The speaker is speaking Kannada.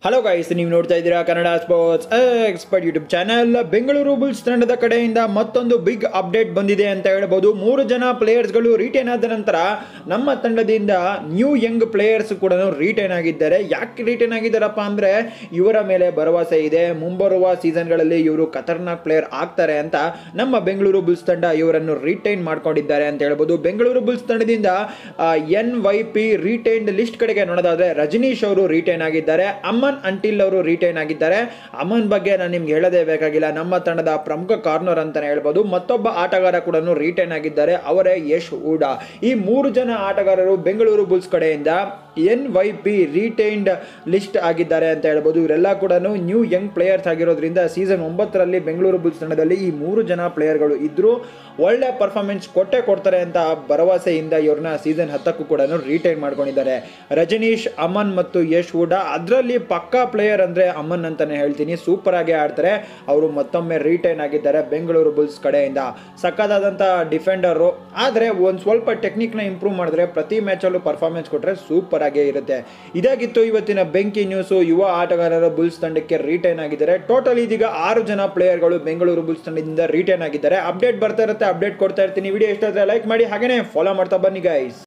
ಹಲೋ ಗೈಸ್ ನೀವು ನೋಡ್ತಾ ಇದ್ದೀರಾ Kannada sports expert YouTube channel Bengaluru bulls ತಂಡದ ಕಡೆಯಿಂದ ಮತ್ತೊಂದು ಬಿಗ್ ಅಪ್ಡೇಟ್ ಬಂದಿದೆ ಅಂತ ಹೇಳ್ಬೋದು ಮೂರು ಜನ ಪ್ಲೇಯರ್ಸ್ಗಳು ರಿಟೈನ್ ಆದ ನಂತರ ನಮ್ಮ ತಂಡದಿಂದ ನ್ಯೂ ಯಂಗ್ ಪ್ಲೇಯರ್ಸ್ ಕೂಡ ರಿಟೈನ್ ಆಗಿದ್ದಾರೆ ಯಾಕೆ ರಿಟೈನ್ ಆಗಿದ್ದಾರಪ್ಪ ಅಂದರೆ ಇವರ ಮೇಲೆ ಭರವಸೆ ಇದೆ ಮುಂಬರುವ ಸೀಸನ್ಗಳಲ್ಲಿ ಇವರು ಖತರ್ನಾಕ್ ಪ್ಲೇಯರ್ ಆಗ್ತಾರೆ ಅಂತ ನಮ್ಮ ಬೆಂಗಳೂರು ಬುಲ್ಸ್ ತಂಡ ಇವರನ್ನು ರಿಟೈನ್ ಮಾಡ್ಕೊಂಡಿದ್ದಾರೆ ಅಂತ ಹೇಳ್ಬೋದು ಬೆಂಗಳೂರು ಬುಲ್ಸ್ ತಂಡದಿಂದ N Y P retained list ಕಡೆಗೆ ನೋಡೋದಾದ್ರೆ ರಜನೀಶ್ ಅವರು ರಿಟೈನ್ ಆಗಿದ್ದಾರೆ ಅಮನ್ ಅಂಟಿಲ್ ಅವರು ರಿಟೈನ್ ಆಗಿದ್ದಾರೆ ಅಮನ್ ಬಗ್ಗೆ ನಾನು ನಿಮ್ಗೆ ಹೇಳದೇ ಬೇಕಾಗಿಲ್ಲ ನಮ್ಮ ತಂಡದ ಪ್ರಮುಖ ಕಾರ್ನರ್ ಅಂತಾನೆ ಹೇಳ್ಬೋದು ಮತ್ತೊಬ್ಬ ಆಟಗಾರ ಕೂಡ ರಿಟೈನ್ ಆಗಿದ್ದಾರೆ ಅವರೇ ಯಶ್ ಹೂಡಾ ಈ ಮೂರು ಜನ ಆಟಗಾರರು ಬೆಂಗಳೂರು ಬುಲ್ಸ್ ಕಡೆಯಿಂದ N Y P retained list ಆಗಿದ್ದಾರೆ ಅಂತ ಹೇಳ್ಬೋದು ಇವರೆಲ್ಲ ಕೂಡ ನ್ಯೂ ಯಂಗ್ ಪ್ಲೇಯರ್ಸ್ ಆಗಿರೋದ್ರಿಂದ ಸೀಸನ್ ಒಂಬತ್ತರಲ್ಲಿ ಬೆಂಗಳೂರು ಬುಲ್ಸ್ ತಂಡದಲ್ಲಿ ಈ ಮೂರು ಜನ ಪ್ಲೇಯರ್ಗಳು ಇದ್ರು ಒಳ್ಳೆ ಪರ್ಫಾರ್ಮೆನ್ಸ್ ಕೊಟ್ಟೆ ಕೊಡ್ತಾರೆ ಅಂತ ಭರವಸೆಯಿಂದ ಇವ್ರನ್ನ ಸೀಸನ್ ಹತ್ತಕ್ಕೂ ಕೂಡ ರಿಟೈನ್ ಮಾಡ್ಕೊಂಡಿದ್ದಾರೆ ರಜನೀಶ್ ಅಮನ್ ಮತ್ತು ಯಶ್ ಹೂಡಾ ಅದರಲ್ಲಿ ಪಕ್ಕಾ ಪ್ಲೇಯರ್ ಅಂದರೆ ಅಮನ್ ಅಂತಾನೆ ಹೇಳ್ತೀನಿ ಸೂಪರ್ ಆಗಿ ಆಡ್ತಾರೆ ಅವರು ಮತ್ತೊಮ್ಮೆ ರಿಟೈನ್ ಆಗಿದ್ದಾರೆ ಬೆಂಗಳೂರು ಬುಲ್ಸ್ ಕಡೆಯಿಂದ ಸಕ್ಕದಾದಂಥ ಡಿಫೆಂಡರು ಆದರೆ ಒಂದು ಸ್ವಲ್ಪ ಟೆಕ್ನಿಕ್ನ ಇಂಪ್ರೂವ್ ಮಾಡಿದ್ರೆ ಪ್ರತಿ ಮ್ಯಾಚಲ್ಲೂ ಪರ್ಫಾರ್ಮೆನ್ಸ್ ಕೊಟ್ಟರೆ ಸೂಪರ್ ಆಗೇ ಇರುತ್ತೆ ಇದಾಗಿತ್ತು ಇವತ್ತಿನ ಬೆಂಕಿ ನ್ಯೂಸು ಯುವ ಆಟಗಾರರ ಬುಲ್ಸ್ ತಂಡಕ್ಕೆ ರಿಟೈನ್ ಆಗಿದ್ದಾರೆ ಟೋಟಲ್ ಇದೀಗ ಆರು ಜನ ಪ್ಲೇಯರ್ಗಳು ಬೆಂಗಳೂರು ಬುಲ್ಸ್ ತಂಡದಿಂದ ರಿಟೈನ್ ಆಗಿದ್ದಾರೆ ಅಪ್ಡೇಟ್ ಬರ್ತಾ ಇರುತ್ತೆ ಅಪ್ಡೇಟ್ ಕೊಡ್ತಾ ಇರ್ತೀನಿ ವಿಡಿಯೋ ಎಷ್ಟಾದ್ರೆ ಲೈಕ್ ಮಾಡಿ ಹಾಗೇನೆ ಫಾಲೋ ಮಾಡ್ತಾ ಬನ್ನಿ ಗೈಸ್